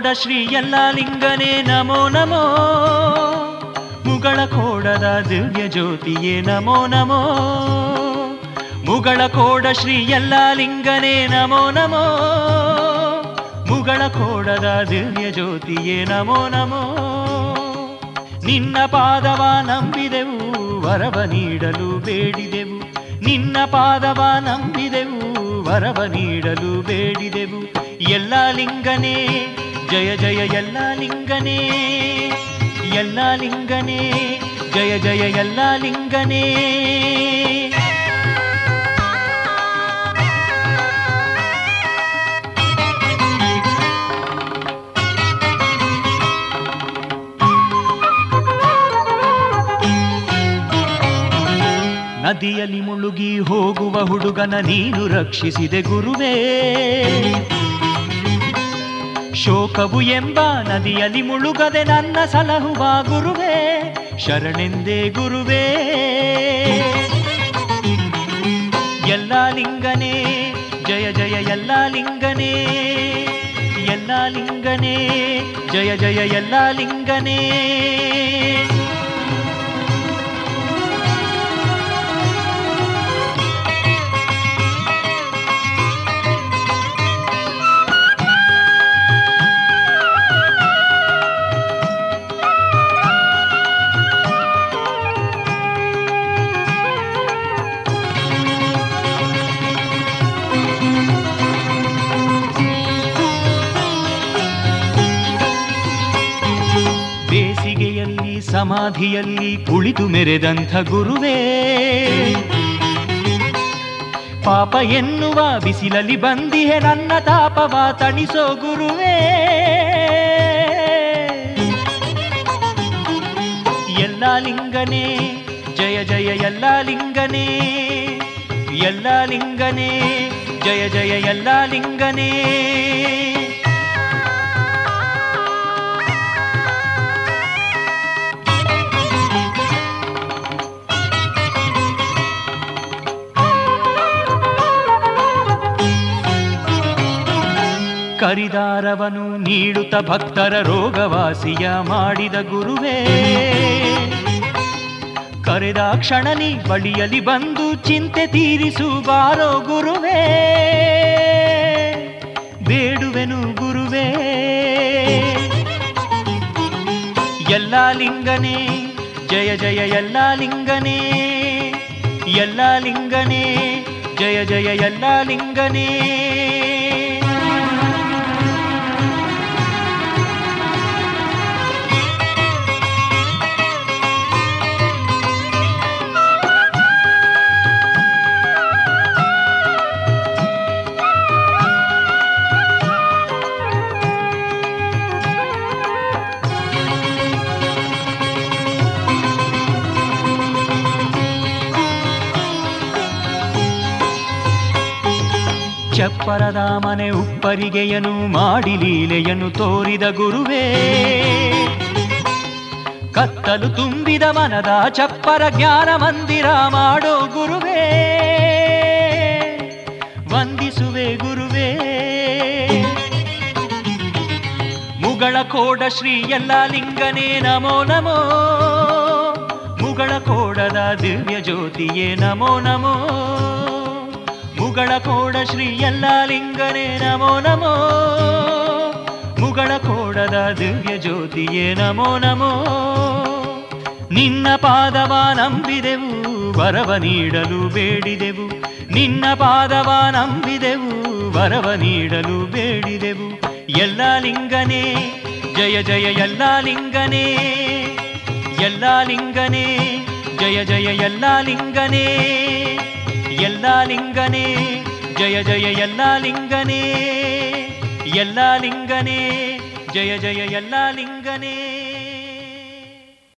ಕೋಡ ಶ್ರೀ ಎಲ್ಲ ಲಿಂಗನೇ ನಮೋ ನಮೋ ಮುಗಳ ಕೋಡದ ದಿವ್ಯ ಜ್ಯೋತಿಯೇ ನಮೋ ನಮೋ ಮುಗಳ ಕೋಡ ಶ್ರೀ ಎಲ್ಲ ಲಿಂಗನೇ ನಮೋ ನಮೋ ಮುಗಳ ಕೋಡದ ದಿವ್ಯ ಜ್ಯೋತಿಯೇ ನಮೋ ನಮೋ ನಿನ್ನ ಪಾದವ ನಂಬಿದೆವು ವರವ ನೀಡಲು ಬೇಡಿದೆವು ನಿನ್ನ ಪಾದವ ನಂಬಿದೆವು ವರವ ನೀಡಲು ಬೇಡಿದೆವು ಎಲ್ಲ ಲಿಂಗನೇ ಜಯ ಜಯ ಎಲ್ಲ ಲಿಂಗನೇ ಎಲ್ಲ ಲಿಂಗನೇ ಜಯ ಜಯ ಎಲ್ಲ ಲಿಂಗನೇ ನದಿಯಲ್ಲಿ ಮುಳುಗಿ ಹೋಗುವ ಹುಡುಗನ ನೀನು ರಕ್ಷಿಸಿದೆ ಗುರುವೇ ಶೋಕವು ಎಂಬ ನದಿಯಲ್ಲಿ ಮುಳುಗದೆ ನನ್ನ ಸಲಹುವ ಗುರುವೇ ಶರಣೆಂದೇ ಗುರುವೇ ಎಲ್ಲ ಲಿಂಗನೇ ಜಯ ಜಯ ಎಲ್ಲ ಲಿಂಗನೇ ಎಲ್ಲ ಲಿಂಗನೇ ಜಯ ಜಯ ಎಲ್ಲ ಲಿಂಗನೇ ಬೇಸಿಗೆಯಲ್ಲಿ ಸಮಾಧಿಯಲ್ಲಿ ಕುಳಿತು ಮೆರೆದಂಥ ಗುರುವೇ ಪಾಪ ಎನ್ನುವ ಬಿಸಿಲಲ್ಲಿ ಬಂದಿಹೆ ನನ್ನ ತಾಪವ ತಣಿಸೋ ಗುರುವೇ ಎಲ್ಲ ಲಿಂಗನೇ ಜಯ ಜಯ ಎಲ್ಲ ಲಿಂಗನೇ ಎಲ್ಲ ಲಿಂಗನೇ ಜಯ ಜಯ ಎಲ್ಲ ಲಿಂಗನೇ ಕರಿದಾರವನು ನೀಡುತ್ತ ಭಕ್ತರ ರೋಗವಾಸಿಯ ಮಾಡಿದ ಗುರುವೇ ಕರೆದ ಕ್ಷಣನಿ ಬಳಿಯಲಿ ಬಂದು ಚಿಂತೆ ತೀರಿಸು ಬಾರೋ ಗುರುವೇ ಬೇಡುವೆನು ಗುರುವೇ ಎಲ್ಲ ಲಿಂಗನೇ ಜಯ ಜಯ ಎಲ್ಲ ಲಿಂಗನೇ ಎಲ್ಲ ಲಿಂಗನೇ ಜಯ ಜಯ ಎಲ್ಲ ಲಿಂಗನೇ ಚಪ್ಪರದ ಮನೆ ಉಪ್ಪರಿಗೆಯನು ಮಾಡಿ ಲೀಲೆಯನ್ನು ತೋರಿದ ಗುರುವೇ ಕತ್ತಲು ತುಂಬಿದ ಮನದ ಚಪ್ಪರ ಜ್ಞಾನ ಮಂದಿರ ಮಾಡೋ ಗುರುವೇ ವಂದಿಸುವೆ ಗುರುವೇ ಮುಗಳ ಕೋಡ ಶ್ರೀ ಎಲ್ಲ ಲಿಂಗನೇ ನಮೋ ನಮೋ ಮುಗಳ ಕೋಡದ ದಿವ್ಯ ಜ್ಯೋತಿಯೇ ನಮೋ ನಮೋ ಮುಗಳ ಕೋಡ ಶ್ರೀ ಎಲ್ಲ ಲಿಂಗನೇ ನಮೋ ನಮೋ ಮುಗಳ ಕೋಡದ ದಿವ್ಯ ಜ್ಯೋತಿಯೇ ನಮೋ ನಮೋ ನಿನ್ನ ಪಾದವ ನಂಬಿದೆವು ವರವ ನೀಡಲು ಬೇಡಿದೆವು ನಿನ್ನ ಪಾದವ ನಂಬಿದೆವು ವರವ ನೀಡಲು ಬೇಡಿದೆವು ಎಲ್ಲ ಲಿಂಗನೇ ಜಯ ಜಯ ಎಲ್ಲ ಲಿಂಗನೇ ಎಲ್ಲ ಲಿಂಗನೇ ಜಯ ಜಯ ಎಲ್ಲ ಲಿಂಗನೇ ಎಲ್ಲ ಲಿಂಗನೇ ಜಯ ಜಯ ಎಲ್ಲ ಲಿಂಗನೇ ಎಲ್ಲ ಲಿಂಗನೇ ಜಯ ಜಯ ಎಲ್ಲ ಲಿಂಗನೇ